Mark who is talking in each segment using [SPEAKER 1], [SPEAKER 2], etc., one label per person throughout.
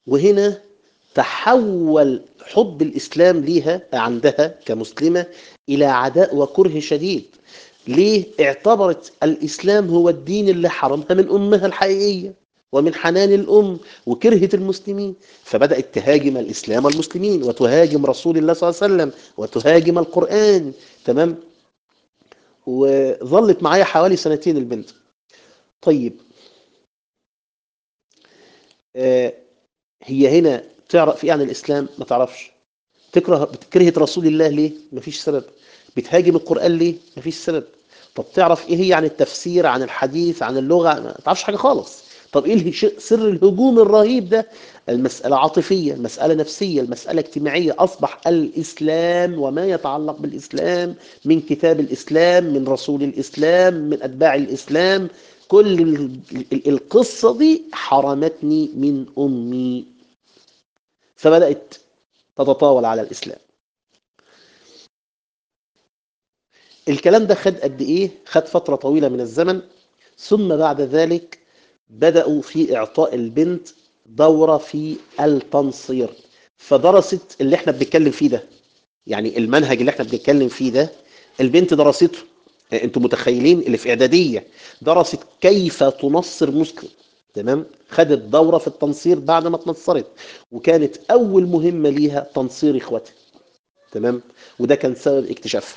[SPEAKER 1] وهنا تحول حب الإسلام ليها عندها كمسلمة إلى عداء وكره شديد ليه اعتبرت الإسلام هو الدين اللي حرمها من أمها الحقيقية ومن حنان الأم وكرهت المسلمين فبدأت تهاجم الإسلام والمسلمين وتهاجم رسول الله صلى الله عليه وسلم وتهاجم القرآن تمام وظلت معايا حوالي سنتين البنت طيب آه هي هنا تعرف ايه عن الاسلام ما تعرفش تكره كرهت رسول الله ليه مفيش سبب بتهاجم القران ليه مفيش سبب طب تعرف ايه هي عن التفسير عن الحديث عن اللغه ما تعرفش حاجه خالص طب ايه سر الهجوم الرهيب ده المساله عاطفيه المساله نفسيه المساله اجتماعيه اصبح الاسلام وما يتعلق بالاسلام من كتاب الاسلام من رسول الاسلام من اتباع الاسلام كل القصه دي حرمتني من امي فبدات تتطاول على الاسلام الكلام ده خد قد ايه خد فتره طويله من الزمن ثم بعد ذلك بداوا في اعطاء البنت دوره في التنصير فدرست اللي احنا بنتكلم فيه ده يعني المنهج اللي احنا بنتكلم فيه ده البنت درسته انتوا متخيلين اللي في اعداديه درست كيف تنصر مسلم تمام خدت دوره في التنصير بعد ما اتنصرت وكانت اول مهمه ليها تنصير اخواتها تمام وده كان سبب اكتشافها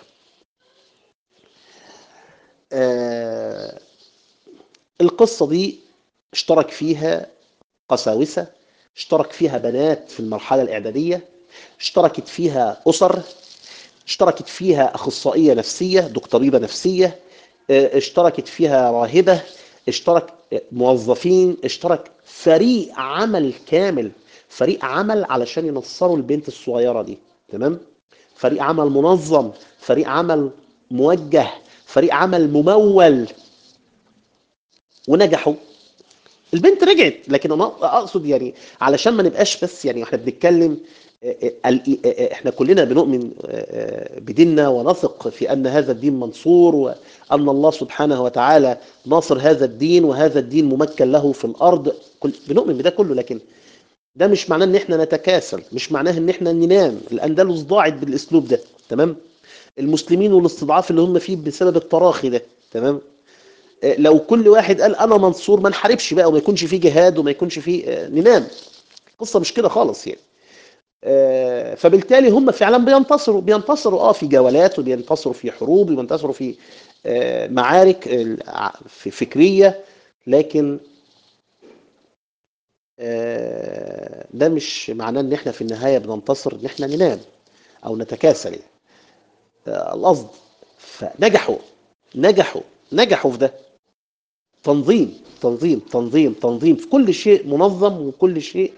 [SPEAKER 1] آه القصه دي اشترك فيها قساوسه اشترك فيها بنات في المرحله الاعداديه اشتركت فيها اسر اشتركت فيها اخصائيه نفسيه دكتوريبه نفسيه اشتركت فيها راهبه اشترك موظفين اشترك فريق عمل كامل فريق عمل علشان ينصروا البنت الصغيره دي تمام فريق عمل منظم فريق عمل موجه فريق عمل ممول ونجحوا البنت رجعت لكن انا اقصد يعني علشان ما نبقاش بس يعني احنا بنتكلم احنا كلنا بنؤمن بديننا ونثق في ان هذا الدين منصور وان الله سبحانه وتعالى ناصر هذا الدين وهذا الدين ممكن له في الارض بنؤمن بده كله لكن ده مش معناه ان احنا نتكاسل مش معناه ان احنا ننام الاندلس ضاعت بالاسلوب ده تمام المسلمين والاستضعاف اللي هم فيه بسبب التراخي ده تمام لو كل واحد قال انا منصور ما نحاربش بقى وما يكونش فيه جهاد وما يكونش فيه ننام القصه مش كده خالص يعني فبالتالي هم فعلا بينتصروا بينتصروا اه في جولات وبينتصروا في حروب وبينتصروا في معارك في فكريه لكن ده مش معناه ان احنا في النهايه بننتصر ان احنا ننام او نتكاسل يعني القصد فنجحوا نجحوا نجحوا في ده تنظيم تنظيم تنظيم تنظيم في كل شيء منظم وكل شيء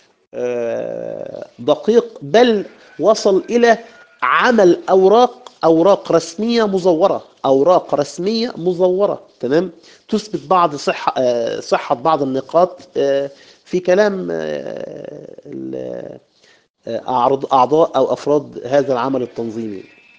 [SPEAKER 1] دقيق بل وصل الى عمل اوراق اوراق رسميه مزوره اوراق رسميه مزوره تمام تثبت بعض صحه صحه بعض النقاط في كلام اعضاء او افراد هذا العمل التنظيمي